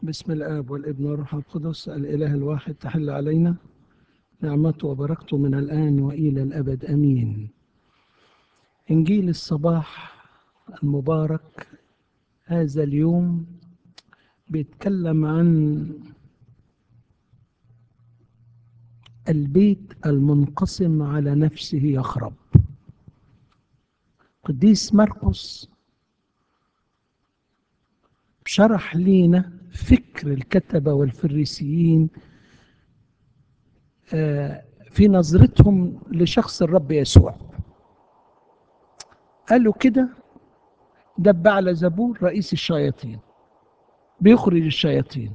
بسم الآب والابن والروح القدس الإله الواحد تحل علينا نعمته وبركته من الآن وإلى الأبد أمين إنجيل الصباح المبارك هذا اليوم بيتكلم عن البيت المنقسم على نفسه يخرب قديس مرقس شرح لينا فكر الكتبة والفريسيين في نظرتهم لشخص الرب يسوع قالوا كده دب على زبور رئيس الشياطين بيخرج الشياطين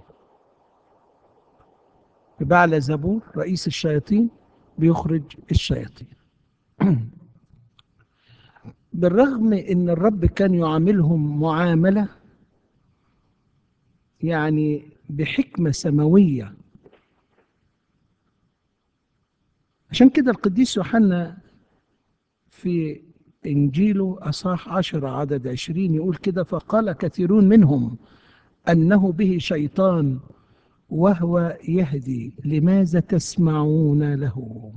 على زبور رئيس الشياطين بيخرج الشياطين بالرغم ان الرب كان يعاملهم معامله يعني بحكمه سماويه عشان كده القديس يوحنا في إنجيله أصحاح عشرة عدد عشرين يقول كده فقال كثيرون منهم أنه به شيطان وهو يهدي لماذا تسمعون له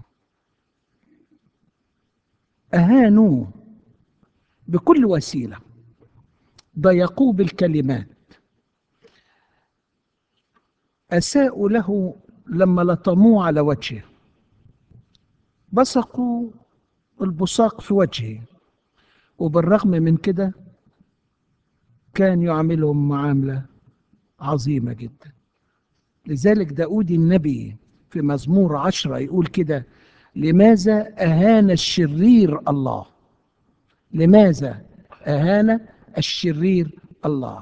أهانوه بكل وسيلة ضيقوه بالكلمات أساءوا له لما لطموه على وجهه بصقوا البصاق في وجهه وبالرغم من كده كان يعاملهم معاملة عظيمة جدا لذلك داود النبي في مزمور عشرة يقول كده لماذا أهان الشرير الله لماذا أهان الشرير الله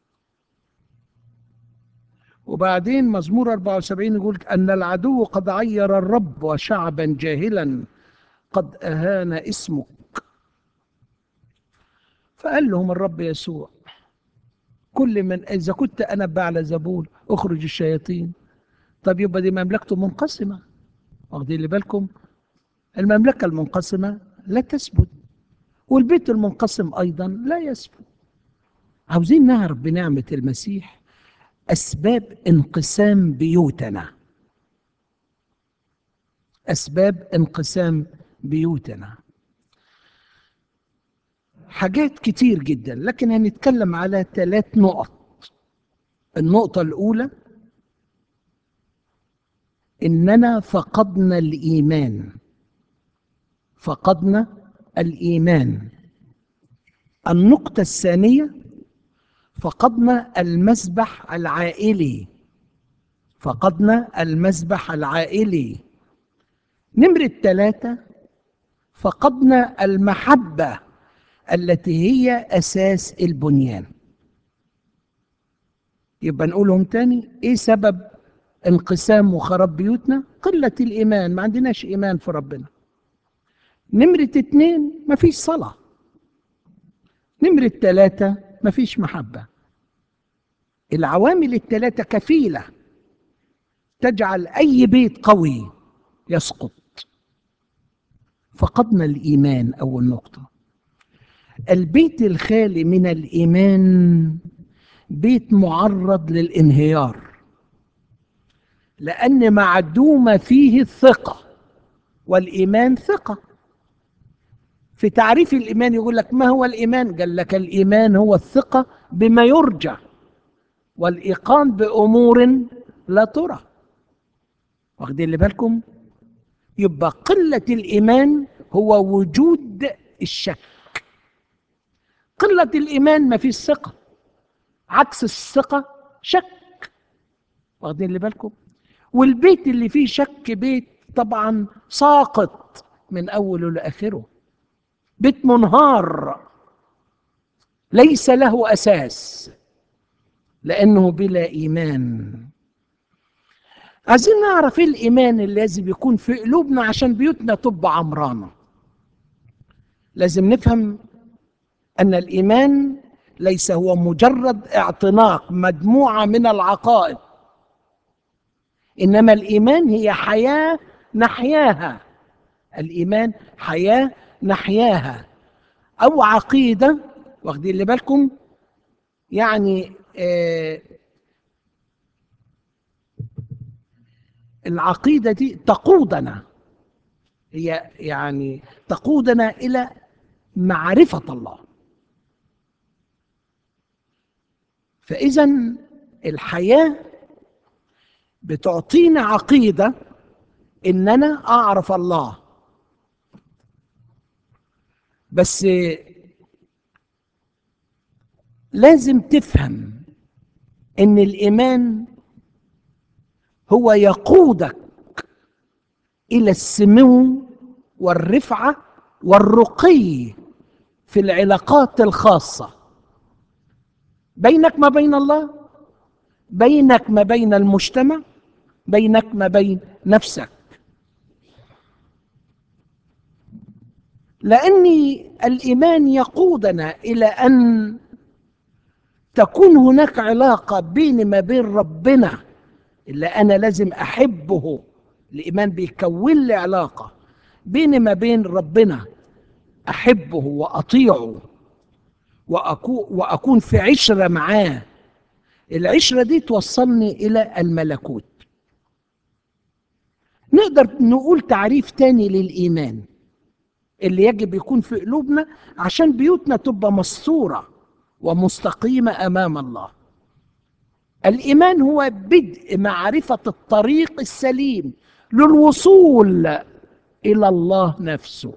وبعدين مزمور 74 يقول أن العدو قد عير الرب وشعبا جاهلا قد أهان اسمك فقال لهم الرب يسوع كل من إذا كنت أنا بعلى زبول أخرج الشياطين طب يبقى دي مملكته منقسمة واخدين لي بالكم المملكة المنقسمة لا تثبت والبيت المنقسم أيضا لا يثبت عاوزين نعرف بنعمة المسيح أسباب انقسام بيوتنا أسباب انقسام بيوتنا حاجات كتير جدا لكن هنتكلم على ثلاث نقط النقطة الأولى إننا فقدنا الإيمان فقدنا الإيمان النقطة الثانية فقدنا المسبح العائلي فقدنا المسبح العائلي نمرة ثلاثة فقدنا المحبة التي هي أساس البنيان يبقى نقولهم تاني إيه سبب انقسام وخراب بيوتنا قلة الإيمان ما عندناش إيمان في ربنا نمرة اتنين مفيش صلاة نمرة ثلاثة مفيش محبة العوامل الثلاثة كفيلة تجعل أي بيت قوي يسقط فقدنا الإيمان أول نقطة البيت الخالي من الإيمان بيت معرض للانهيار لأن معدومة فيه الثقة والإيمان ثقة في تعريف الإيمان يقول لك ما هو الإيمان قال لك الإيمان هو الثقة بما يرجى والإيقان بأمور لا ترى واخدين اللي بالكم يبقى قلة الإيمان هو وجود الشك قلة الإيمان ما فيش ثقة عكس الثقة شك واخدين اللي بالكم والبيت اللي فيه شك بيت طبعا ساقط من أوله لآخره بيت منهار ليس له أساس لأنه بلا إيمان عايزين نعرف ايه الإيمان اللي لازم يكون في قلوبنا عشان بيوتنا تبقى عمرانة لازم نفهم أن الإيمان ليس هو مجرد اعتناق مجموعة من العقائد إنما الإيمان هي حياة نحياها الإيمان حياة نحياها أو عقيدة واخدين اللي بالكم يعني آه العقيدة دي تقودنا هي يعني تقودنا إلى معرفة الله فإذا الحياة بتعطينا عقيدة إن أنا أعرف الله بس لازم تفهم إن الإيمان هو يقودك إلى السمو والرفعة والرقي في العلاقات الخاصة بينك ما بين الله بينك ما بين المجتمع بينك ما بين نفسك لأن الإيمان يقودنا إلى أن تكون هناك علاقة بين ما بين ربنا اللي أنا لازم أحبه الإيمان بيكون لي علاقة بين ما بين ربنا أحبه وأطيعه وأكون, وأكون في عشرة معاه العشرة دي توصلني إلى الملكوت نقدر نقول تعريف تاني للإيمان اللي يجب يكون في قلوبنا عشان بيوتنا تبقى مستورة ومستقيمة أمام الله الإيمان هو بدء معرفة الطريق السليم للوصول إلى الله نفسه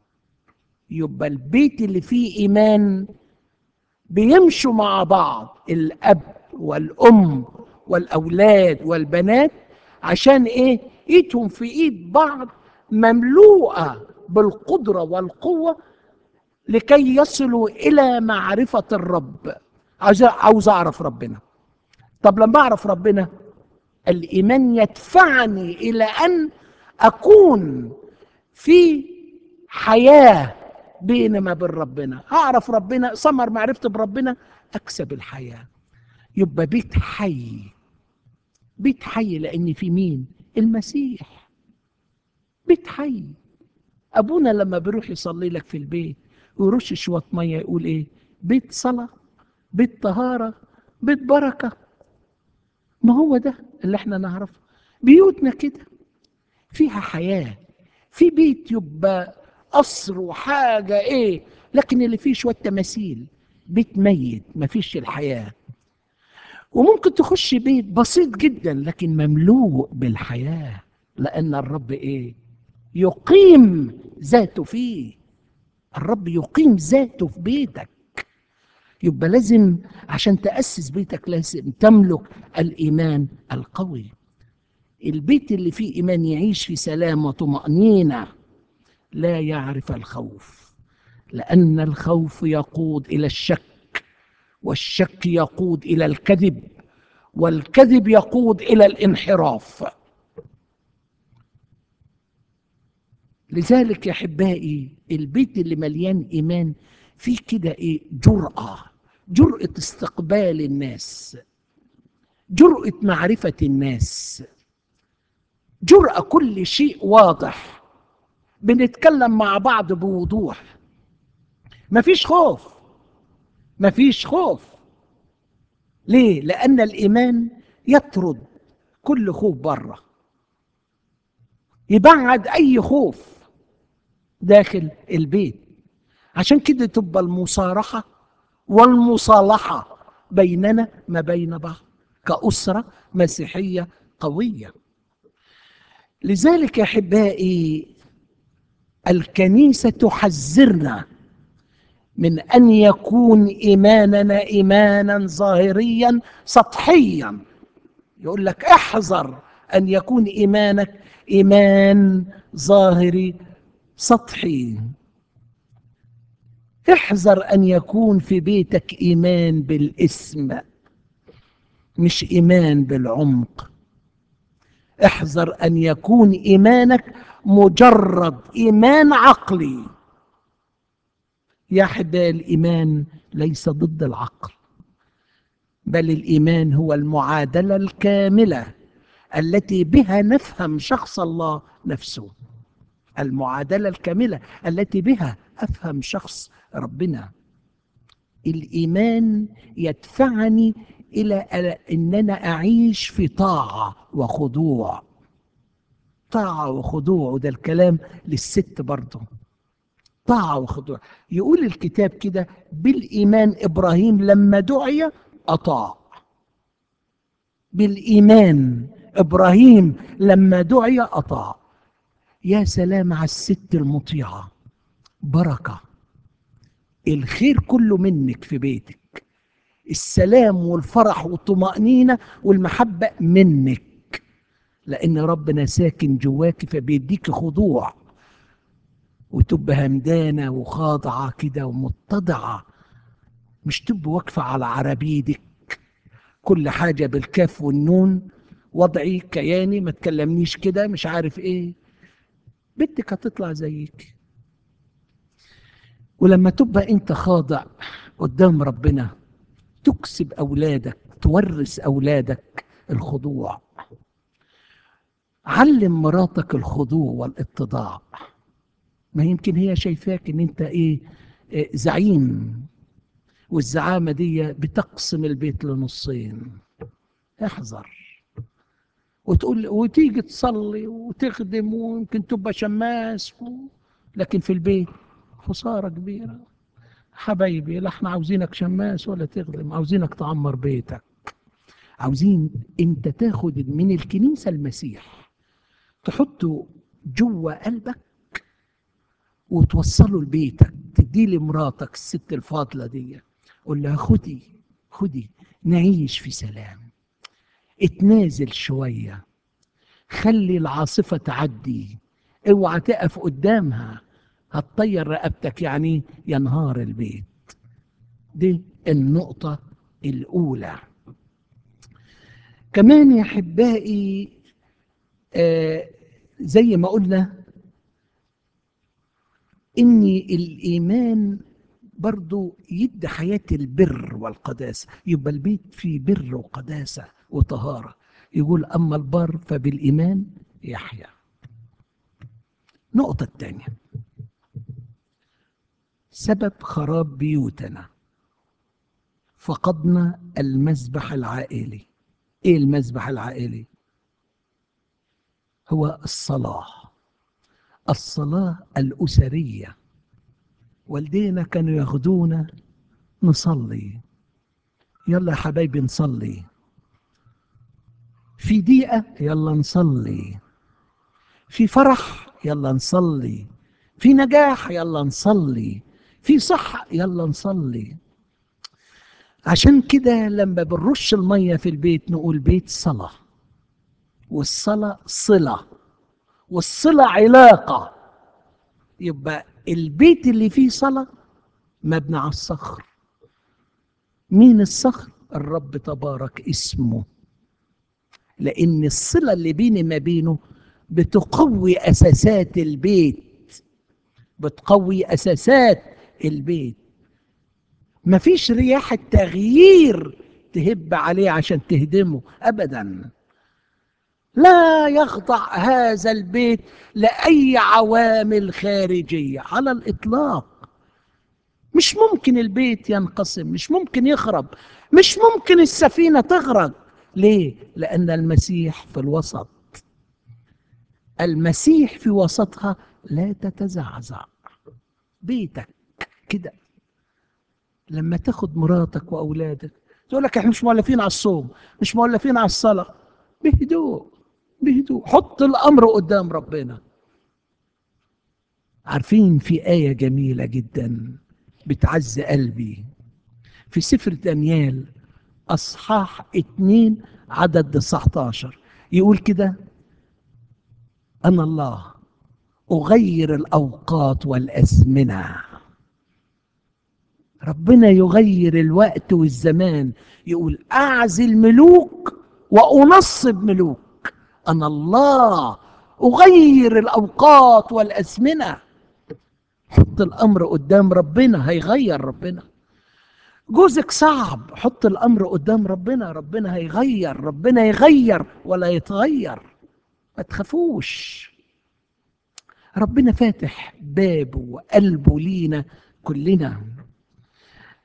يبقى البيت اللي فيه إيمان بيمشوا مع بعض الأب والأم والأولاد والبنات عشان إيه؟ إيدهم في إيد بعض مملوءة بالقدرة والقوة لكي يصلوا إلى معرفة الرب عاوز أعرف ربنا طب لما أعرف ربنا الإيمان يدفعني إلى أن أكون في حياة بين ما بين ربنا أعرف ربنا ثمر معرفتي بربنا أكسب الحياة يبقى بيت حي بيت حي لأن في مين المسيح بيت حي أبونا لما بيروح يصلي لك في البيت ويرش شوية مية يقول إيه بيت صلاة بيت طهارة بيت بركة ما هو ده اللي احنا نعرفه بيوتنا كده فيها حياة في بيت يبقى قصر وحاجة ايه لكن اللي فيه شوية تماثيل بيت ميت ما فيش الحياة وممكن تخش بيت بسيط جدا لكن مملوء بالحياة لأن الرب ايه يقيم ذاته فيه الرب يقيم ذاته في بيتك يبقى لازم عشان تأسس بيتك لازم تملك الإيمان القوي البيت اللي فيه إيمان يعيش في سلام وطمأنينة لا يعرف الخوف لأن الخوف يقود إلى الشك والشك يقود إلى الكذب والكذب يقود إلى الانحراف لذلك يا أحبائي البيت اللي مليان إيمان فيه كده إيه جرأة جرأة استقبال الناس جرأة معرفة الناس جرأة كل شيء واضح بنتكلم مع بعض بوضوح مفيش خوف مفيش خوف ليه لأن الإيمان يطرد كل خوف بره يبعد أي خوف داخل البيت عشان كده تبقى المصارحة والمصالحة بيننا ما بين بعض كأسرة مسيحية قوية لذلك يا أحبائي الكنيسة تحذرنا من أن يكون إيماننا إيمانا ظاهريا سطحيا يقول لك احذر أن يكون إيمانك إيمان ظاهري سطحي احذر أن يكون في بيتك إيمان بالاسم مش إيمان بالعمق احذر أن يكون إيمانك مجرد إيمان عقلي يا أحبائي الإيمان ليس ضد العقل بل الإيمان هو المعادلة الكاملة التي بها نفهم شخص الله نفسه المعادلة الكاملة التي بها أفهم شخص ربنا الإيمان يدفعني إلى أن أنا أعيش في طاعة وخضوع طاعة وخضوع وده الكلام للست برضه طاعة وخضوع يقول الكتاب كده بالإيمان إبراهيم لما دعي أطاع بالإيمان إبراهيم لما دعي أطاع يا سلام على الست المطيعة بركة الخير كله منك في بيتك السلام والفرح والطمأنينة والمحبة منك لأن ربنا ساكن جواك فبيديك خضوع وتبقى همدانة وخاضعة كده ومتضعة مش تبقى واقفة على عربيدك كل حاجة بالكاف والنون وضعي كياني ما تكلمنيش كده مش عارف ايه بنتك هتطلع زيك ولما تبقى انت خاضع قدام ربنا تكسب اولادك تورث اولادك الخضوع علم مراتك الخضوع والاتضاع ما يمكن هي شايفاك ان انت ايه, إيه زعيم والزعامه دي بتقسم البيت لنصين احذر وتقول وتيجي تصلي وتخدم ويمكن تبقى شماس و... لكن في البيت خساره كبيره حبايبي لا احنا عاوزينك شماس ولا تخدم عاوزينك تعمر بيتك عاوزين انت تاخد من الكنيسه المسيح تحطه جوه قلبك وتوصله لبيتك تديه لمراتك الست الفاضله دي قول لها خدي خدي نعيش في سلام اتنازل شويه خلي العاصفه تعدي اوعى تقف قدامها هتطير رقبتك يعني ينهار البيت دي النقطه الاولى كمان يا احبائي آه زي ما قلنا ان الايمان برضو يدي حياة البر والقداسة يبقى البيت فيه بر وقداسة وطهارة يقول أما البر فبالإيمان يحيا نقطة الثانية سبب خراب بيوتنا فقدنا المذبح العائلي ايه المذبح العائلي هو الصلاه الصلاه الاسريه والدينا كانوا ياخدونا نصلي يلا يا حبايبي نصلي في دقيقة يلا نصلي في فرح يلا نصلي في نجاح يلا نصلي في صحة يلا نصلي عشان كده لما بنرش المية في البيت نقول بيت صلاة والصلاة صلة والصلة علاقة يبقى البيت اللي فيه صلاة مبني على الصخر مين الصخر الرب تبارك اسمه لأن الصلة اللي بيني ما بينه بتقوي أساسات البيت بتقوي أساسات البيت مفيش رياح التغيير تهب عليه عشان تهدمه أبدا لا يخضع هذا البيت لأي عوامل خارجية على الإطلاق مش ممكن البيت ينقسم مش ممكن يخرب مش ممكن السفينة تغرق ليه؟ لأن المسيح في الوسط المسيح في وسطها لا تتزعزع بيتك كده لما تاخد مراتك وأولادك تقول لك احنا مش مؤلفين على الصوم مش مؤلفين على الصلاة بهدوء بهدوء حط الأمر قدام ربنا عارفين في آية جميلة جدا بتعز قلبي في سفر دانيال أصحاح اتنين عدد 19 يقول كده أنا الله أغير الأوقات والأزمنة ربنا يغير الوقت والزمان يقول أعزل ملوك وأنصب ملوك أنا الله أغير الأوقات والأزمنة حط الأمر قدام ربنا هيغير ربنا جوزك صعب حط الأمر قدام ربنا ربنا هيغير ربنا يغير ولا يتغير ما تخافوش ربنا فاتح بابه وقلبه لينا كلنا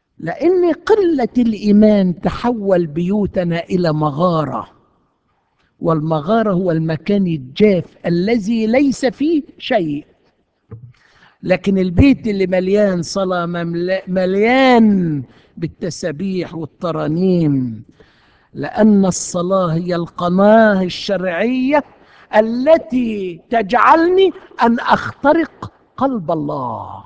لأن قلة الإيمان تحول بيوتنا إلى مغارة والمغارة هو المكان الجاف الذي ليس فيه شيء لكن البيت اللي مليان صلاة مملا- مليان بالتسابيح والترانيم لأن الصلاة هي القناة الشرعية التي تجعلني أن أخترق قلب الله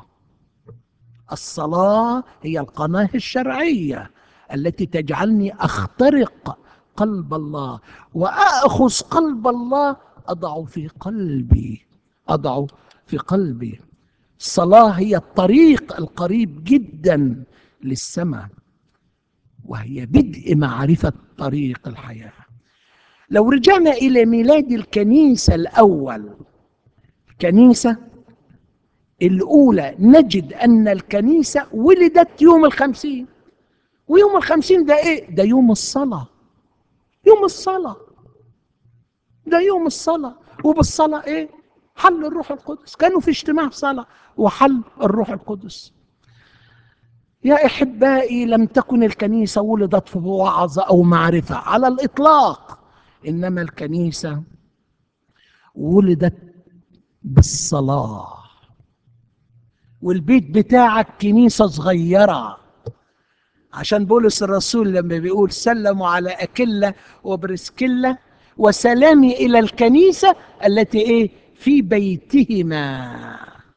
الصلاة هي القناة الشرعية التي تجعلني أخترق قلب الله وأخذ قلب الله أضع في قلبي أضع في قلبي الصلاة هي الطريق القريب جدا للسماء وهي بدء معرفة طريق الحياة لو رجعنا إلى ميلاد الكنيسة الأول الكنيسة الأولى نجد أن الكنيسة ولدت يوم الخمسين ويوم الخمسين ده إيه؟ ده يوم الصلاة يوم الصلاة ده يوم الصلاة وبالصلاة إيه؟ حل الروح القدس كانوا في اجتماع صلاة وحل الروح القدس يا احبائي لم تكن الكنيسه ولدت في وعظ او معرفه على الاطلاق انما الكنيسه ولدت بالصلاه والبيت بتاعك كنيسه صغيره عشان بولس الرسول لما بيقول سلموا على اكله وبرسكله وسلامي الى الكنيسه التي ايه في بيتهما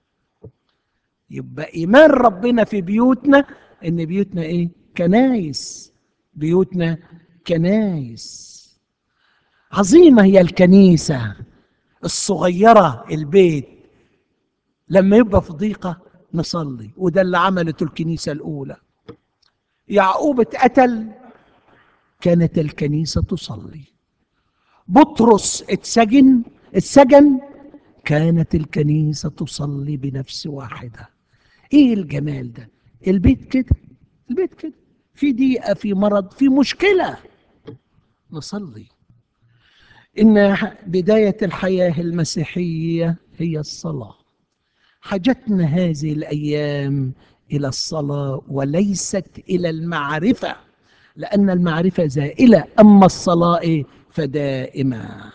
يبقى ايمان ربنا في بيوتنا ان بيوتنا ايه كنايس بيوتنا كنايس عظيمه هي الكنيسه الصغيره البيت لما يبقى في ضيقه نصلي وده اللي عملته الكنيسه الاولى يعقوب اتقتل كانت الكنيسه تصلي بطرس اتسجن اتسجن كانت الكنيسه تصلي بنفس واحده ايه الجمال ده البيت كده البيت كده في ضيقه في مرض في مشكله نصلي ان بدايه الحياه المسيحيه هي الصلاه حاجتنا هذه الايام الى الصلاه وليست الى المعرفه لان المعرفه زائله اما الصلاه إيه؟ فدائمه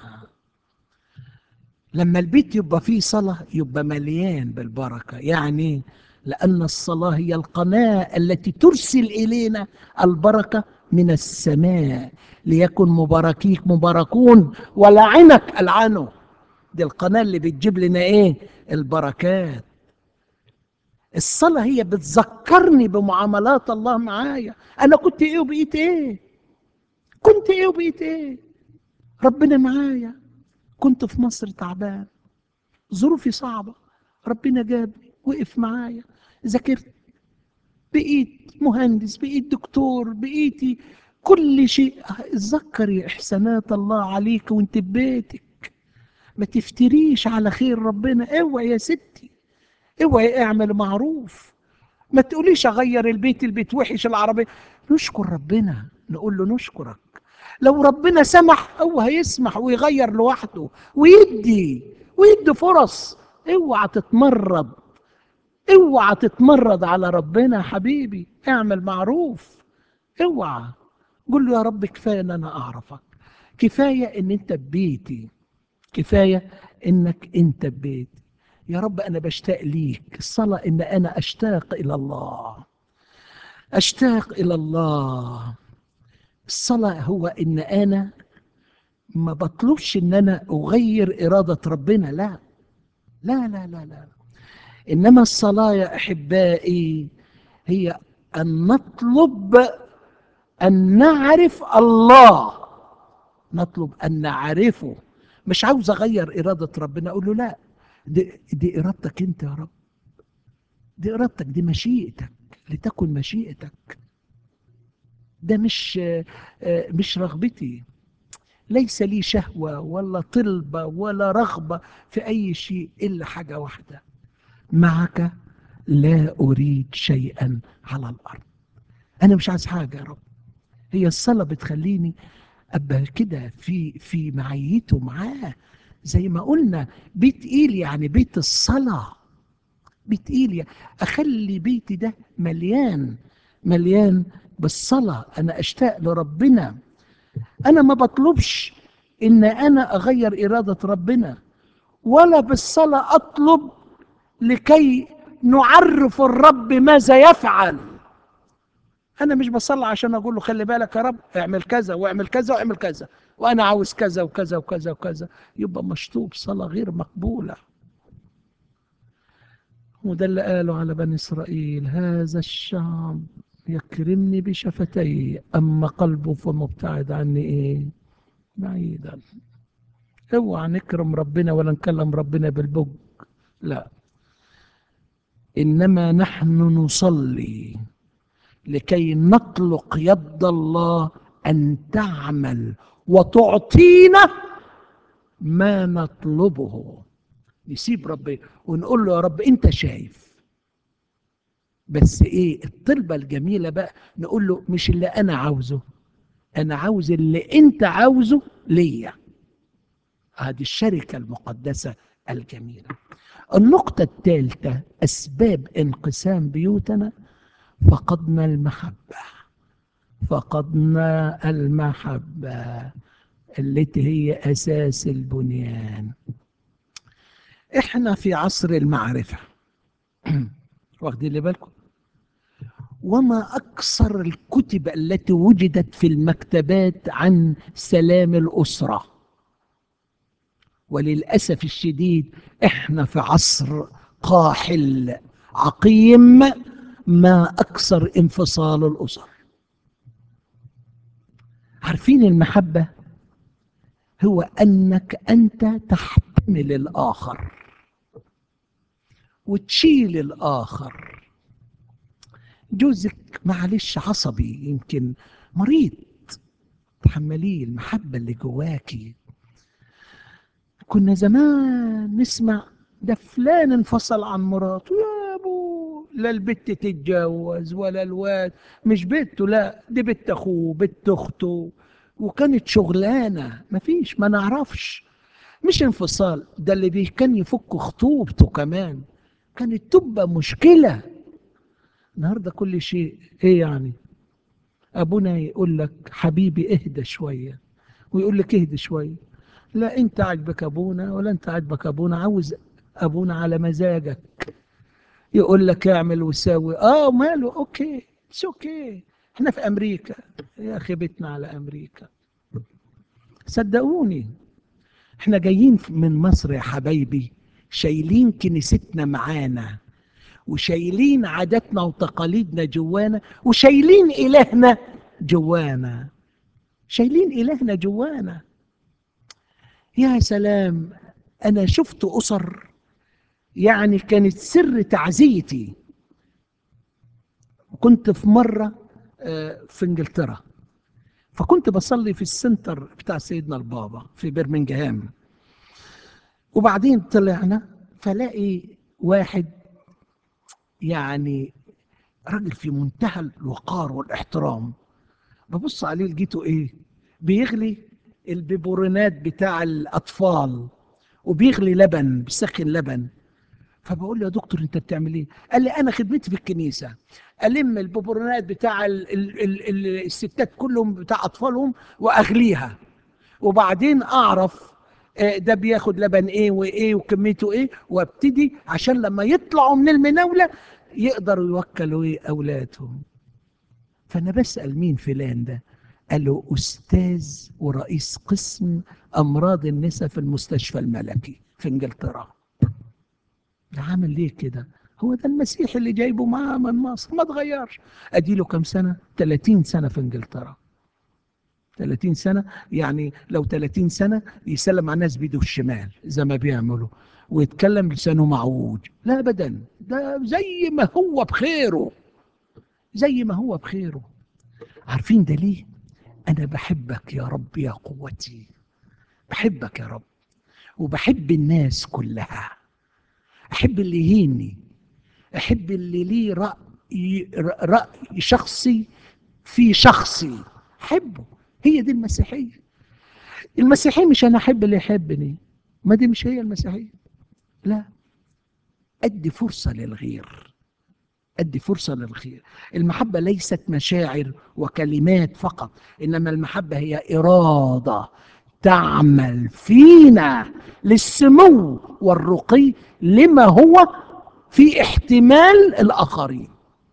لما البيت يبقى فيه صلاة يبقى مليان بالبركة يعني لأن الصلاة هي القناة التي ترسل إلينا البركة من السماء ليكن مباركيك مباركون ولعنك ألعنه دي القناة اللي بتجيب لنا إيه البركات الصلاة هي بتذكرني بمعاملات الله معايا أنا كنت إيه وبقيت إيه كنت إيه وبقيت إيه ربنا معايا كنت في مصر تعبان ظروفي صعبة ربنا جابني وقف معايا ذاكرت بقيت مهندس بقيت دكتور بقيتي كل شيء اتذكري احسانات الله عليك وانت في بيتك ما تفتريش على خير ربنا اوعي يا ستي اوعي اعمل معروف ما تقوليش اغير البيت البيت وحش العربية نشكر ربنا نقول له نشكرك لو ربنا سمح هو هيسمح ويغير لوحده ويدي ويدي فرص اوعى تتمرد اوعى تتمرد على ربنا يا حبيبي اعمل معروف اوعى قول له يا رب كفايه ان انا اعرفك كفايه ان انت ببيتي كفايه انك انت ببيتي يا رب انا بشتاق ليك الصلاه ان انا اشتاق الى الله اشتاق الى الله الصلاة هو إن أنا ما بطلبش إن أنا أغير إرادة ربنا لا لا لا لا لا إنما الصلاة يا أحبائي هي أن نطلب أن نعرف الله نطلب أن نعرفه مش عاوز أغير إرادة ربنا أقول له لا دي, دي إرادتك أنت يا رب دي إرادتك دي مشيئتك لتكن مشيئتك ده مش مش رغبتي ليس لي شهوة ولا طلبة ولا رغبة في أي شيء إلا حاجة واحدة معك لا أريد شيئا على الأرض أنا مش عايز حاجة يا رب هي الصلاة بتخليني أبقى كده في في معيته معاه زي ما قلنا بيت إيل يعني بيت الصلاة بيت إيل يعني أخلي بيتي ده مليان مليان بالصلاة أنا أشتاق لربنا أنا ما بطلبش ان انا اغير اراده ربنا ولا بالصلاه اطلب لكي نعرف الرب ماذا يفعل انا مش بصلي عشان اقول له خلي بالك يا رب اعمل كذا واعمل كذا واعمل كذا وانا عاوز كذا وكذا وكذا وكذا يبقى مشطوب صلاه غير مقبوله وده اللي قاله على بني اسرائيل هذا الشعب يكرمني بشفتيه اما قلبه فمبتعد عني ايه بعيدا اوعى نكرم ربنا ولا نكلم ربنا بالبج لا انما نحن نصلي لكي نطلق يد الله ان تعمل وتعطينا ما نطلبه نسيب ربنا ونقول له يا رب انت شايف بس ايه الطلبه الجميله بقى نقول له مش اللي انا عاوزه انا عاوز اللي انت عاوزه ليا هذه الشركه المقدسه الجميله النقطه الثالثه اسباب انقسام بيوتنا فقدنا المحبه فقدنا المحبه التي هي اساس البنيان احنا في عصر المعرفه واخدين بالكم وما اكثر الكتب التي وجدت في المكتبات عن سلام الاسره وللاسف الشديد احنا في عصر قاحل عقيم ما اكثر انفصال الاسر عارفين المحبه هو انك انت تحتمل الاخر وتشيل الاخر جوزك معلش عصبي يمكن مريض تحمليه المحبه اللي جواكي كنا زمان نسمع ده فلان انفصل عن مراته يا ابو لا البت تتجوز ولا الواد مش بنته لا دي بنت اخوه بنت اخته وكانت شغلانه مفيش ما نعرفش مش انفصال ده اللي بي كان يفك خطوبته كمان كانت تبقى مشكله النهارده كل شيء ايه يعني ابونا يقول لك حبيبي اهدى شويه ويقول لك اهدى شويه لا انت عاجبك ابونا ولا انت عاجبك ابونا عاوز ابونا على مزاجك يقول لك اعمل وسوي اه ماله اوكي اتس اوكي احنا في امريكا يا اخي بيتنا على امريكا صدقوني احنا جايين من مصر يا حبايبي شايلين كنيستنا معانا وشايلين عاداتنا وتقاليدنا جوانا وشايلين إلهنا جوانا شايلين إلهنا جوانا يا سلام أنا شفت أسر يعني كانت سر تعزيتي كنت في مرة في انجلترا فكنت بصلي في السنتر بتاع سيدنا البابا في برمنجهام وبعدين طلعنا فلاقي واحد يعني راجل في منتهى الوقار والاحترام ببص عليه لقيته ايه بيغلي البيبورونات بتاع الاطفال وبيغلي لبن بيسخن لبن فبقول له يا دكتور انت بتعمل ايه قال لي انا خدمتي في الكنيسه الم البيبورونات بتاع ال ال ال ال الستات كلهم بتاع اطفالهم واغليها وبعدين اعرف ده بياخد لبن ايه وايه وكميته ايه وابتدي عشان لما يطلعوا من المناوله يقدروا يوكلوا ايه اولادهم فانا بسال مين فلان ده قال له استاذ ورئيس قسم امراض النساء في المستشفى الملكي في انجلترا ده عامل ليه كده هو ده المسيح اللي جايبه معاه من مصر ما اتغيرش ادي له كام سنه 30 سنه في انجلترا 30 سنة يعني لو 30 سنة يسلم على الناس بيده الشمال زي ما بيعملوا ويتكلم لسانه معوج لا أبدا ده زي ما هو بخيره زي ما هو بخيره عارفين ده ليه أنا بحبك يا رب يا قوتي بحبك يا رب وبحب الناس كلها أحب اللي يهيني أحب اللي ليه رأي, رأي شخصي في شخصي أحبه هي دي المسيحية المسيحية مش أنا أحب اللي يحبني ما دي مش هي المسيحية لا أدي فرصة للغير أدي فرصة للخير المحبة ليست مشاعر وكلمات فقط إنما المحبة هي إرادة تعمل فينا للسمو والرقي لما هو في احتمال الاخرين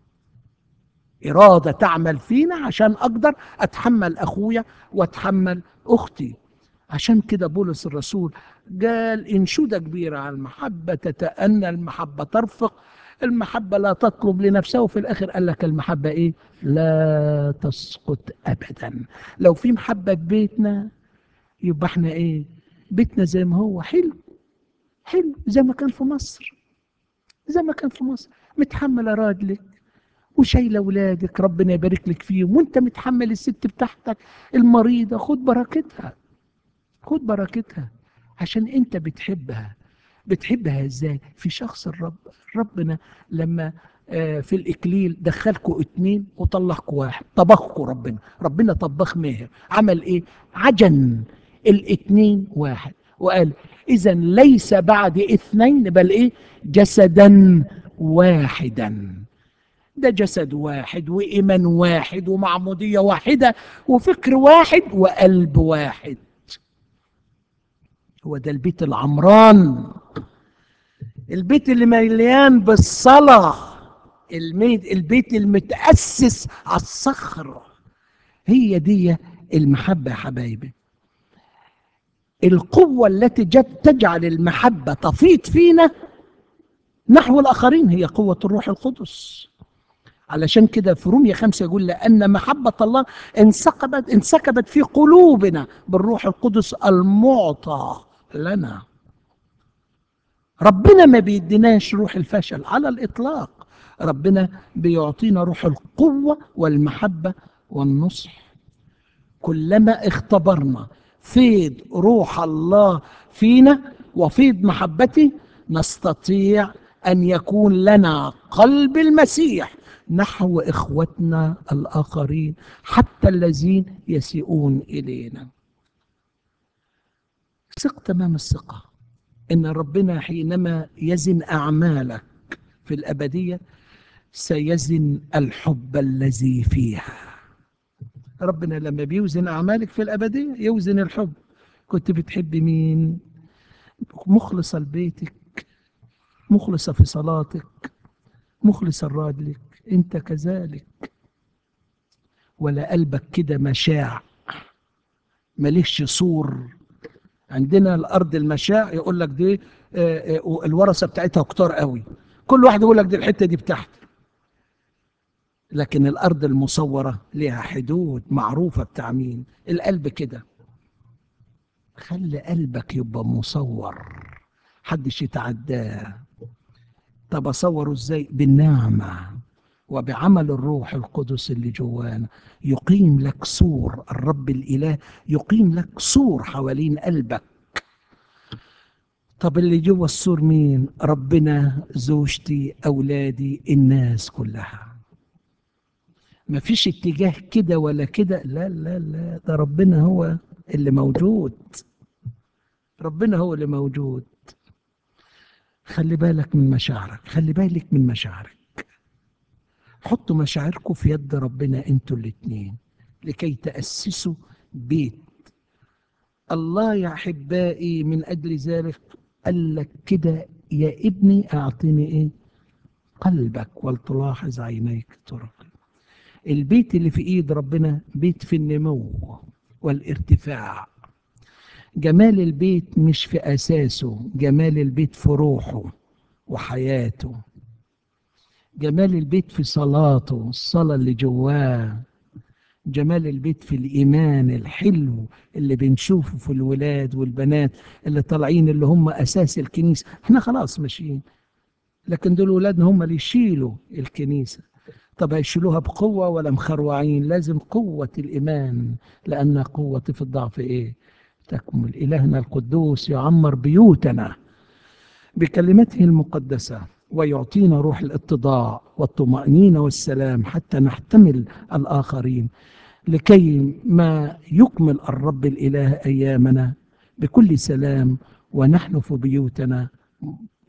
اراده تعمل فينا عشان اقدر اتحمل اخويا واتحمل اختي عشان كده بولس الرسول قال انشوده كبيره على المحبه تتأنى المحبه ترفق المحبه لا تطلب لنفسها وفي الاخر قال لك المحبه ايه لا تسقط ابدا لو في محبه في بيتنا يبقى احنا ايه بيتنا زي ما هو حلو حلو زي ما كان في مصر زي ما كان في مصر متحمله راجلك وشايله اولادك ربنا يبارك لك فيهم وانت متحمل الست بتاعتك المريضه خد بركتها خد بركتها عشان انت بتحبها بتحبها ازاي في شخص الرب ربنا لما آه، في الاكليل دخلكوا اتنين وطلعكوا واحد طبخكوا ربنا ربنا طبخ ماهر عمل ايه عجن الاتنين واحد وقال اذا ليس بعد اثنين بل ايه جسدا واحدا ده جسد واحد وإيمان واحد ومعمودية واحدة وفكر واحد وقلب واحد هو ده البيت العمران البيت اللي مليان بالصلاة الميت البيت المتأسس على الصخر هي دي المحبة يا حبايبي القوة التي جت تجعل المحبة تفيض فينا نحو الآخرين هي قوة الروح القدس علشان كده في رومية خمسة يقول لأن محبة الله انسكبت انسكبت في قلوبنا بالروح القدس المعطى لنا ربنا ما بيديناش روح الفشل على الإطلاق ربنا بيعطينا روح القوة والمحبة والنصح كلما اختبرنا فيض روح الله فينا وفيض محبته نستطيع أن يكون لنا قلب المسيح نحو إخوتنا الآخرين حتى الذين يسيئون إلينا ثق تمام الثقة إن ربنا حينما يزن أعمالك في الأبدية سيزن الحب الذي فيها ربنا لما بيوزن أعمالك في الأبدية يوزن الحب كنت بتحب مين مخلصة لبيتك مخلصة في صلاتك مخلصة لراجلك انت كذلك ولا قلبك كده مشاع مليش سور عندنا الارض المشاع يقول لك دي آه، آه، الورثه بتاعتها كتار قوي كل واحد يقول لك دي الحته دي بتاعتي لكن الارض المصوره ليها حدود معروفه بتاع مين القلب كده خلي قلبك يبقى مصور حدش يتعداه طب اصوره ازاي بالنعمه وبعمل الروح القدس اللي جوانا يقيم لك سور الرب الاله يقيم لك سور حوالين قلبك طب اللي جوا السور مين ربنا زوجتي اولادي الناس كلها ما فيش اتجاه كده ولا كده لا لا لا ده ربنا هو اللي موجود ربنا هو اللي موجود خلي بالك من مشاعرك خلي بالك من مشاعرك حطوا مشاعركم في يد ربنا انتوا الاتنين لكي تأسسوا بيت الله يا أحبائي من أجل ذلك قال لك كده يا ابني أعطني إيه قلبك ولتلاحظ عينيك طرقي البيت اللي في إيد ربنا بيت في النمو والارتفاع جمال البيت مش في أساسه جمال البيت في روحه وحياته جمال البيت في صلاته الصلاة اللي جواه جمال البيت في الإيمان الحلو اللي بنشوفه في الولاد والبنات اللي طالعين اللي هم أساس الكنيسة احنا خلاص ماشيين لكن دول ولادنا هم اللي يشيلوا الكنيسة طب هيشيلوها بقوة ولا مخروعين لازم قوة الإيمان لأن قوة في الضعف إيه تكمل إلهنا القدوس يعمر بيوتنا بكلمته المقدسة ويعطينا روح الاتضاع والطمأنينة والسلام حتى نحتمل الآخرين لكي ما يكمل الرب الإله أيامنا بكل سلام ونحن في بيوتنا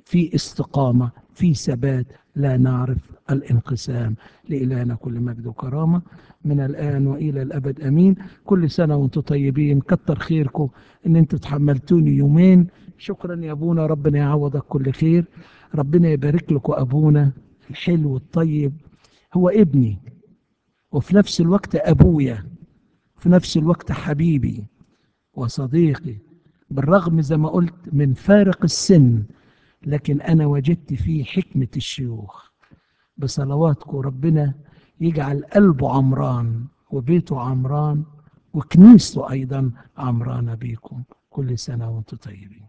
في استقامة في ثبات لا نعرف الانقسام لإلهنا كل مجد وكرامة من الآن وإلى الأبد أمين كل سنة وانتم طيبين كتر خيركم إن انتم تحملتوني يومين شكرا يا أبونا ربنا يعوضك كل خير ربنا يبارك لكم أبونا الحلو الطيب هو ابني وفي نفس الوقت أبويا في نفس الوقت حبيبي وصديقي بالرغم زي ما قلت من فارق السن لكن أنا وجدت فيه حكمة الشيوخ بصلواتكم ربنا يجعل قلبه عمران وبيته عمران وكنيسته أيضا عمرانة بيكم كل سنة وانتم طيبين